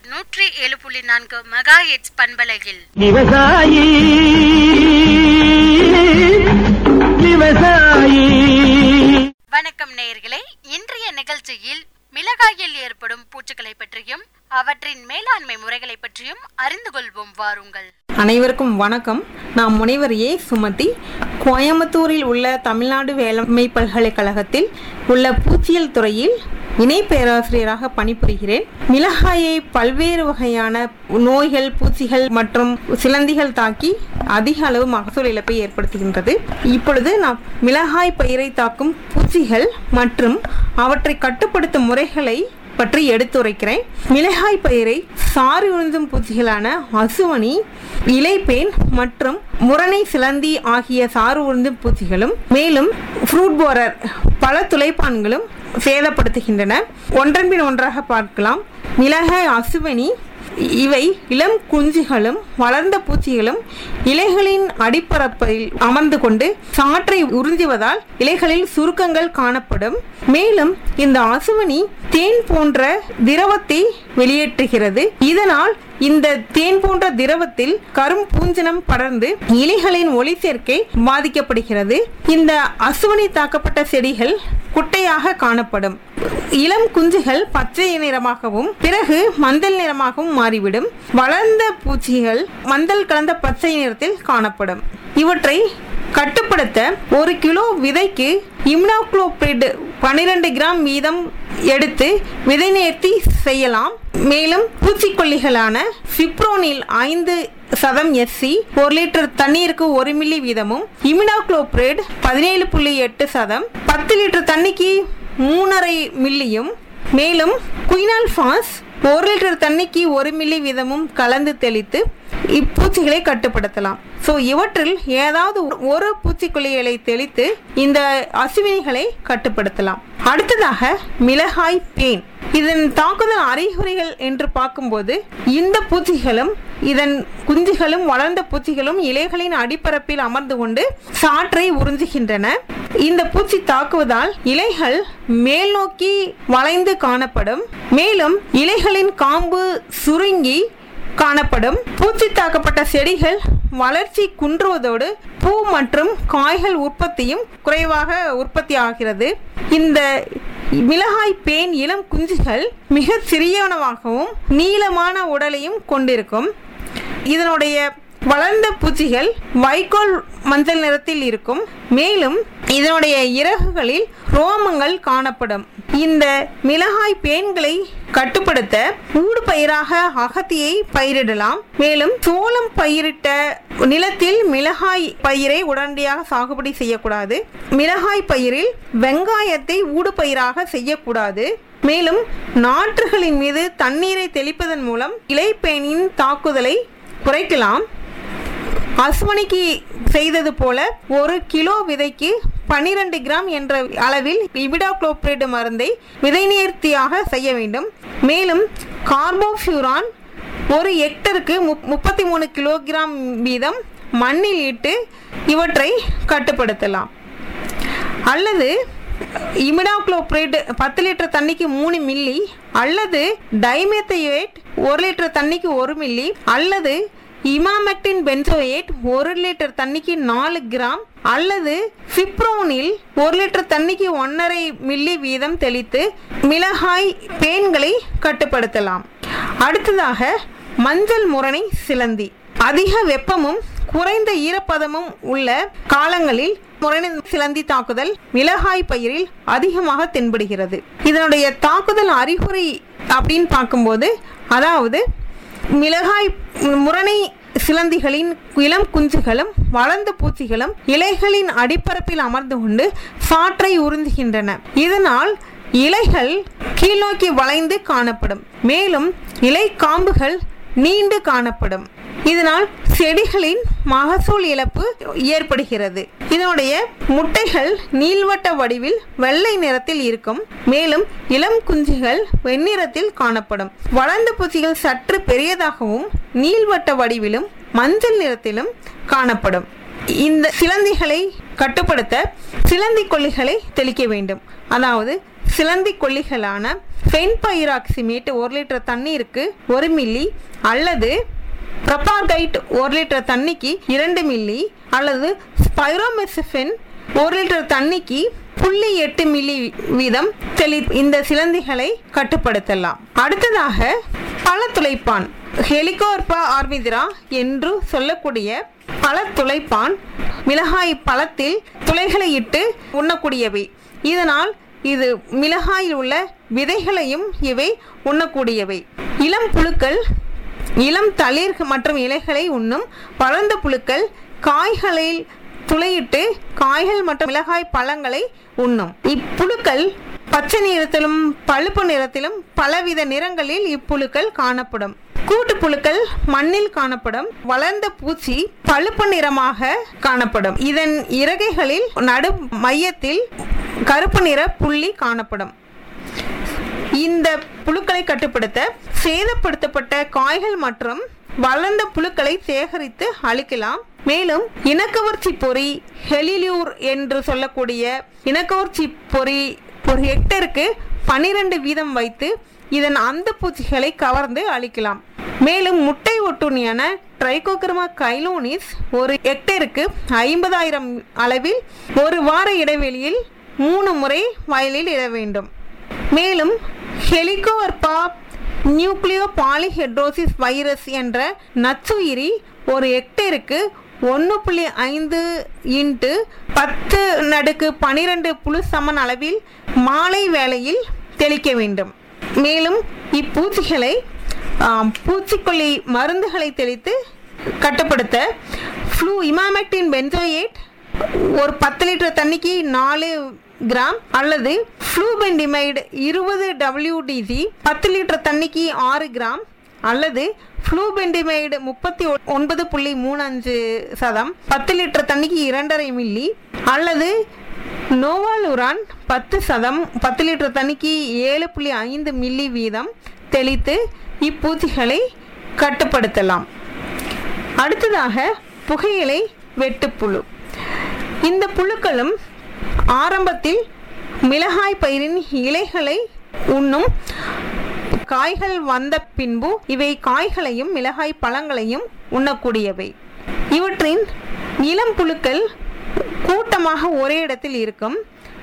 நூற்றி ஏழு புள்ளி நான்கு மெகா ஹெட்ஸ் பண்பலையில் விவசாயி விவசாயி வணக்கம் நேயர்களே இன்றைய நிகழ்ச்சியில் மிளகாயில் ஏற்படும் பூச்சிகளை பற்றியும் அவற்றின் மேலாண்மை முறைகளை பற்றியும் அறிந்து கொள்வோம் வாருங்கள் அனைவருக்கும் வணக்கம் நான் முனைவர் ஏ சுமதி கோயம்புத்தூரில் உள்ள தமிழ்நாடு வேளாண்மை பல்கலைக்கழகத்தில் உள்ள பூச்சியல் துறையில் இணை பேராசிரியராக பணிபுரிகிறேன் மிளகாயை பல்வேறு வகையான நோய்கள் பூச்சிகள் மற்றும் சிலந்திகள் தாக்கி அதிக அளவு மகசூல் இழப்பை ஏற்படுத்துகின்றது இப்பொழுது நாம் மிளகாய் பயிரை தாக்கும் பூச்சிகள் மற்றும் அவற்றை கட்டுப்படுத்தும் முறைகளை பற்றி எடுத்துரைக்கிறேன் மிளகாய் பயிரை சாறு உறிஞ்சும் பூச்சிகளான அசுவனி இலைப்பேன் மற்றும் முரணை சிலந்தி ஆகிய சாறு உறிஞ்சும் பூச்சிகளும் மேலும் ஃப்ரூட் போரர் பல துளைப்பான்களும் சேதப்படுத்துகின்றன ஒன்றன் பின் ஒன்றாக பார்க்கலாம் மிளகாய் அசுவனி இவை இளம் குஞ்சுகளும் வளர்ந்த பூச்சிகளும் இலைகளின் அடிப்பரப்பில் அமர்ந்து கொண்டு சாற்றை உறிஞ்சுவதால் இலைகளில் சுருக்கங்கள் காணப்படும் மேலும் இந்த அசுவனி தேன் போன்ற திரவத்தை வெளியேற்றுகிறது இதனால் இந்த தேன் போன்ற திரவத்தில் கரும் பூஞ்சனம் படர்ந்து இலைகளின் ஒளி சேர்க்கை பாதிக்கப்படுகிறது இந்த அசுவனி தாக்கப்பட்ட செடிகள் குட்டையாக காணப்படும் இளம் குஞ்சுகள் பச்சை நிறமாகவும் பிறகு மஞ்சள் நிறமாகவும் மாறிவிடும் வளர்ந்த பூச்சிகள் மஞ்சள் கலந்த பச்சை நிறத்தில் காணப்படும் இவற்றை கட்டுப்படுத்த ஒரு கிலோ விதைக்கு இம்னாக்ளோபிரிட் பன்னிரண்டு கிராம் வீதம் எடுத்து விதை நேர்த்தி செய்யலாம் மேலும் பூச்சிக்கொல்லிகளான ஃபிப்ரோனில் ஐந்து சதம் எஸ்சி ஒரு லிட்டர் தண்ணீருக்கு ஒரு மில்லி வீதமும் இமினாக்ளோபிரேட் பதினேழு புள்ளி எட்டு சதம் பத்து லிட்டர் தண்ணிக்கு மூணரை மில்லியும் மேலும் குயினால் ஃபாஸ் ஒரு லிட்டர் தண்ணிக்கு ஒரு மில்லி வீதமும் கலந்து தெளித்து இப்பூச்சிகளை கட்டுப்படுத்தலாம் ஸோ இவற்றில் ஏதாவது ஒரு பூச்சிக்கொல்லிகளை தெளித்து இந்த அசுவினிகளை கட்டுப்படுத்தலாம் அடுத்ததாக மிளகாய் பேன் இதன் தாக்குதல் அறிகுறிகள் என்று பார்க்கும்போது இந்த பூச்சிகளும் இதன் குஞ்சுகளும் வளர்ந்த பூச்சிகளும் இலைகளின் அடிப்பரப்பில் அமர்ந்து கொண்டு சாற்றை உறிஞ்சுகின்றன இந்த பூச்சி தாக்குவதால் இலைகள் மேல் நோக்கி வளைந்து காணப்படும் மேலும் இலைகளின் காம்பு சுருங்கி காணப்படும் பூச்சி தாக்கப்பட்ட செடிகள் வளர்ச்சி குன்றுவதோடு பூ மற்றும் காய்கள் உற்பத்தியும் குறைவாக உற்பத்தி ஆகிறது இந்த மிளகாய் பேன் இளம் குஞ்சுகள் மிக சிறியனவாகவும் நீளமான உடலையும் கொண்டிருக்கும் இதனுடைய வளர்ந்த பூச்சிகள் வைக்கோல் மஞ்சள் நிறத்தில் இருக்கும் மேலும் இதனுடைய இறகுகளில் ரோமங்கள் காணப்படும் இந்த மிளகாய் பேன்களை கட்டுப்படுத்த ஊடு பயிராக அகத்தியை பயிரிடலாம் மேலும் சோளம் பயிரிட்ட நிலத்தில் மிளகாய் பயிரை உடனடியாக சாகுபடி செய்யக்கூடாது மிளகாய் பயிரில் வெங்காயத்தை ஊடு பயிராக செய்யக்கூடாது மேலும் நாற்றுகளின் மீது தண்ணீரை தெளிப்பதன் மூலம் இலைப்பேனின் தாக்குதலை குறைக்கலாம் அஸ்வனிக்கு செய்தது போல ஒரு கிலோ விதைக்கு பன்னிரண்டு கிராம் என்ற அளவில் இபிடாக்ளோபிரேட் மருந்தை விதை நேர்த்தியாக செய்ய வேண்டும் மேலும் கார்போஃபியூரான் ஒரு ஹெக்டருக்கு முப்பத்தி மூணு கிலோகிராம் வீதம் மண்ணில் இட்டு இவற்றை கட்டுப்படுத்தலாம் அல்லது இமிடாக்ளோபிரேட் பத்து லிட்டர் தண்ணிக்கு மூணு மில்லி அல்லது டைமெத்தையேட் ஒரு லிட்டர் தண்ணிக்கு ஒரு மில்லி அல்லது இமாமெக்டின் பென்சோயேட் ஒரு லிட்டர் தண்ணிக்கு நாலு கிராம் அல்லது ஃபிப்ரோனில் ஒரு லிட்டர் தண்ணிக்கு ஒன்றரை மில்லி வீதம் தெளித்து மிளகாய் பேன்களை கட்டுப்படுத்தலாம் அடுத்ததாக மஞ்சள் முரணை சிலந்தி அதிக வெப்பமும் குறைந்த ஈரப்பதமும் உள்ள காலங்களில் முரணை சிலந்தி தாக்குதல் மிளகாய் பயிரில் அதிகமாக தென்படுகிறது இதனுடைய தாக்குதல் அறிகுறி அப்படின்னு பார்க்கும்போது அதாவது மிளகாய் முரணை சிலந்திகளின் இளம் குஞ்சுகளும் வளர்ந்த பூச்சிகளும் இலைகளின் அடிப்பரப்பில் அமர்ந்து கொண்டு சாற்றை உறிஞ்சுகின்றன இதனால் இலைகள் கீழ்நோக்கி வளைந்து காணப்படும் மேலும் இலை காம்புகள் நீண்டு காணப்படும் இதனால் செடிகளின் மகசூல் இழப்பு ஏற்படுகிறது இதனுடைய முட்டைகள் நீள்வட்ட வடிவில் வெள்ளை நிறத்தில் இருக்கும் மேலும் இளம் குஞ்சுகள் வெண்ணிறத்தில் காணப்படும் வளர்ந்த பூச்சிகள் சற்று பெரியதாகவும் நீள்வட்ட வடிவிலும் மஞ்சள் நிறத்திலும் காணப்படும் இந்த சிலந்திகளை கட்டுப்படுத்த சிலந்தி கொல்லிகளை தெளிக்க வேண்டும் அதாவது சிலந்தி கொல்லிகளான ஃபென்பைராக்சிமேட் ஒரு லிட்டர் தண்ணீருக்கு ஒரு மில்லி அல்லது ப்ரொபார்கைட் ஒரு லிட்டர் தண்ணிக்கு இரண்டு மில்லி அல்லது ஸ்பைரோமெசிஃபின் ஒரு லிட்டர் தண்ணிக்கு புள்ளி எட்டு மில்லி வீதம் தெளி இந்த சிலந்திகளை கட்டுப்படுத்தலாம் அடுத்ததாக பல துளைப்பான் ஹெலிகோர்பா ஆர்மிதிரா என்று சொல்லக்கூடிய பல துளைப்பான் மிளகாய் பழத்தில் துளைகளை இட்டு உண்ணக்கூடியவை இதனால் இது மிளகாயில் உள்ள விதைகளையும் இவை உண்ணக்கூடியவை இளம் புழுக்கள் இளம் தளிர் மற்றும் இலைகளை உண்ணும் வளர்ந்த புழுக்கள் காய்களில் துளையிட்டு காய்கள் மற்றும் மிளகாய் பழங்களை உண்ணும் இப்புழுக்கள் பச்சை நிறத்திலும் பழுப்பு நிறத்திலும் பலவித நிறங்களில் இப்புழுக்கள் காணப்படும் கூட்டு புழுக்கள் மண்ணில் காணப்படும் வளர்ந்த பூச்சி பழுப்பு நிறமாக காணப்படும் இதன் இறகைகளில் நடு மையத்தில் கருப்பு நிற புள்ளி காணப்படும் இந்த புழுக்களை கட்டுப்படுத்த சேதப்படுத்தப்பட்ட காய்கள் மற்றும் வளர்ந்த புழுக்களை சேகரித்து அழிக்கலாம் மேலும் இனக்கவர்ச்சி பொறி ஹெலிலியூர் என்று சொல்லக்கூடிய இனக்கவர்ச்சி பொறி ஒரு ஹெக்டருக்கு பனிரெண்டு வீதம் வைத்து இதன் அந்த பூச்சிகளை கவர்ந்து அழிக்கலாம் மேலும் முட்டை ஒட்டுண்ணியான ட்ரைகோக்ரமா கைலோனிஸ் ஒரு ஹெக்டருக்கு ஐம்பதாயிரம் அளவில் ஒரு வார இடைவெளியில் மூணு முறை வயலில் இட வேண்டும் மேலும் ஹெலிகோவர்பா நியூக்ளியோ பாலிஹெட்ரோசிஸ் வைரஸ் என்ற நச்சுயிரி ஒரு ஹெக்டேருக்கு ஒன்று புள்ளி ஐந்து இன்ட்டு பத்து நடுக்கு பனிரெண்டு புழு சமன் அளவில் மாலை வேளையில் தெளிக்க வேண்டும் மேலும் இப்பூச்சிகளை ஆம், பூச்சிக்கொல்லி மருந்துகளை தெளித்து கட்டுப்படுத்த ஃப்ளூ இமாமெக்டின் பென்சோயேட் ஒரு பத்து லிட்டர் தண்ணிக்கு நாலு கிராம் அல்லது ஃப்ளூபெண்டிமைடு இருபது டபிள்யூடிசி பத்து லிட்டர் தண்ணிக்கு ஆறு கிராம் அல்லது ஃப்ளூபெண்டிமைடு முப்பத்தி ஒன்பது புள்ளி மூணு அஞ்சு சதம் பத்து லிட்டர் தண்ணிக்கு இரண்டரை மில்லி அல்லது நோவாலுரான் பத்து சதம் பத்து லிட்டர் தண்ணிக்கு ஏழு புள்ளி ஐந்து மில்லி வீதம் தெளித்து இப்பூச்சிகளை கட்டுப்படுத்தலாம் அடுத்ததாக புகையிலை வெட்டுப்புழு இந்த புழுக்களும் ஆரம்பத்தில் மிளகாய் பயிரின் இலைகளை உண்ணும் காய்கள் வந்த பின்பு இவை காய்களையும் மிளகாய் பழங்களையும் உண்ணக்கூடியவை இவற்றின் இளம் புழுக்கள் கூட்டமாக ஒரே இடத்தில் இருக்கும்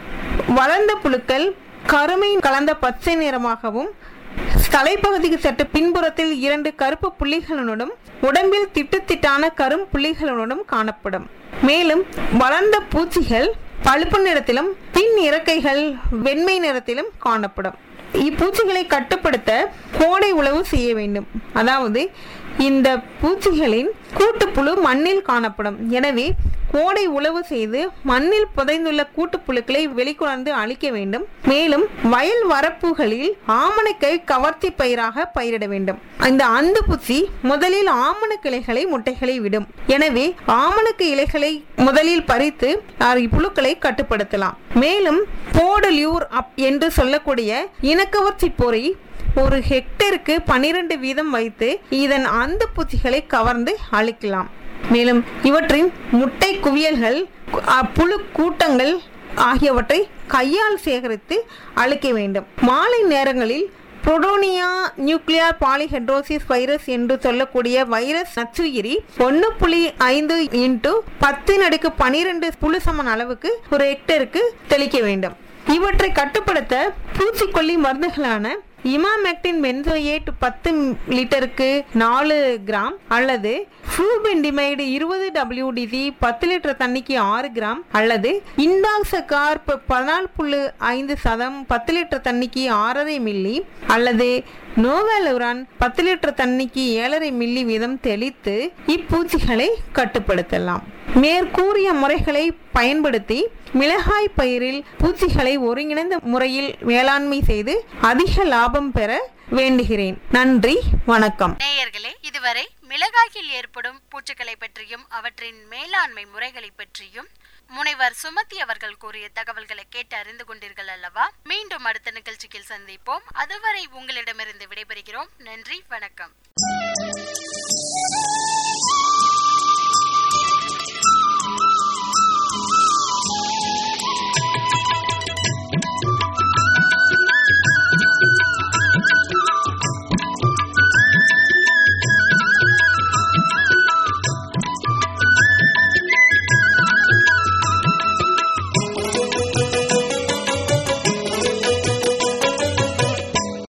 வளர்ந்த புழுக்கள் கருமை கலந்த பச்சை நிறமாகவும் தலைப்பகுதிக்கு சற்று பின்புறத்தில் இரண்டு கருப்பு புள்ளிகளுடனும் உடம்பில் திட்டுத்திட்டான கரும் புள்ளிகளுடனும் காணப்படும் மேலும் வளர்ந்த பூச்சிகள் பழுப்பு நிறத்திலும் பின் இறக்கைகள் வெண்மை நிறத்திலும் காணப்படும் இப்பூச்சிகளை கட்டுப்படுத்த கோடை உழவு செய்ய வேண்டும் அதாவது இந்த பூச்சிகளின் கூட்டுப்புழு மண்ணில் காணப்படும் எனவே கோடை உழவு செய்து மண்ணில் புதைந்துள்ள கூட்டுப்புழுக்களை வெளிக்கொணர்ந்து அழிக்க வேண்டும் மேலும் வயல் வரப்புகளில் ஆமணக்கை கவர்ச்சி பயிராக பயிரிட வேண்டும் இந்த அந்து பூச்சி முதலில் ஆமணக்கு இலைகளை முட்டைகளை விடும் எனவே ஆமணக்கு இலைகளை முதலில் பறித்து அஹ், புழுக்களை கட்டுப்படுத்தலாம் மேலும் போடலியூர் அப் என்று சொல்லக்கூடிய இனக்கவர்ச்சி பொறி ஒரு ஹெக்டருக்கு பனிரெண்டு வீதம் வைத்து இதன் அந்த பூச்சிகளை கவர்ந்து அழிக்கலாம் மேலும் இவற்றின் முட்டை குவியல்கள் அ, புழு கூட்டங்கள் ஆகியவற்றை கையால் சேகரித்து அழிக்க வேண்டும் மாலை நேரங்களில் புரோடோனியா நியூக்ளியர் பாலிஹெட்ரோசிஸ் வைரஸ் என்று சொல்லக்கூடிய வைரஸ் நச்சுயிரி ஒன்று புள்ளி ஐந்து இன்ட்டு பத்து நடுக்கு பனிரெண்டு புழு சமன் அளவுக்கு ஒரு ஹெக்டருக்கு தெளிக்க வேண்டும் இவற்றை கட்டுப்படுத்த பூச்சிக்கொல்லி மருந்துகளான இமாமெக்டின் பென்சோயேட் பத்து லிட்டருக்கு நாலு கிராம் அல்லது ஃப்ளூபெண்டிமைடு இருபது டபிள்யூடிசி பத்து லிட்டர் தண்ணிக்கு ஆறு கிராம் அல்லது இண்டாக்சகார்ப் பதினாலு புள்ளி ஐந்து சதம் பத்து லிட்டர் தண்ணிக்கு ஆறரை மில்லி அல்லது நோவேலுரான் பத்து லிட்டர் தண்ணிக்கு ஏழரை மில்லி வீதம் தெளித்து இப்பூச்சிகளை கட்டுப்படுத்தலாம் மேற்கூறிய முறைகளை பயன்படுத்தி மிளகாய் பயிரில் பூச்சிகளை ஒருங்கிணைந்த முறையில் வேளாண்மை செய்து அதிக லாபம் பெற வேண்டுகிறேன் நன்றி வணக்கம் நேயர்களே இதுவரை மிளகாயில் ஏற்படும் பூச்சிகளை பற்றியும் அவற்றின் மேலாண்மை முறைகளை பற்றியும் முனைவர் சுமதி அவர்கள் கூறிய தகவல்களை கேட்டு அறிந்து கொண்டீர்கள் அல்லவா மீண்டும் அடுத்த நிகழ்ச்சியில் சந்திப்போம் அதுவரை உங்களிடமிருந்து விடைபெறுகிறோம் நன்றி வணக்கம்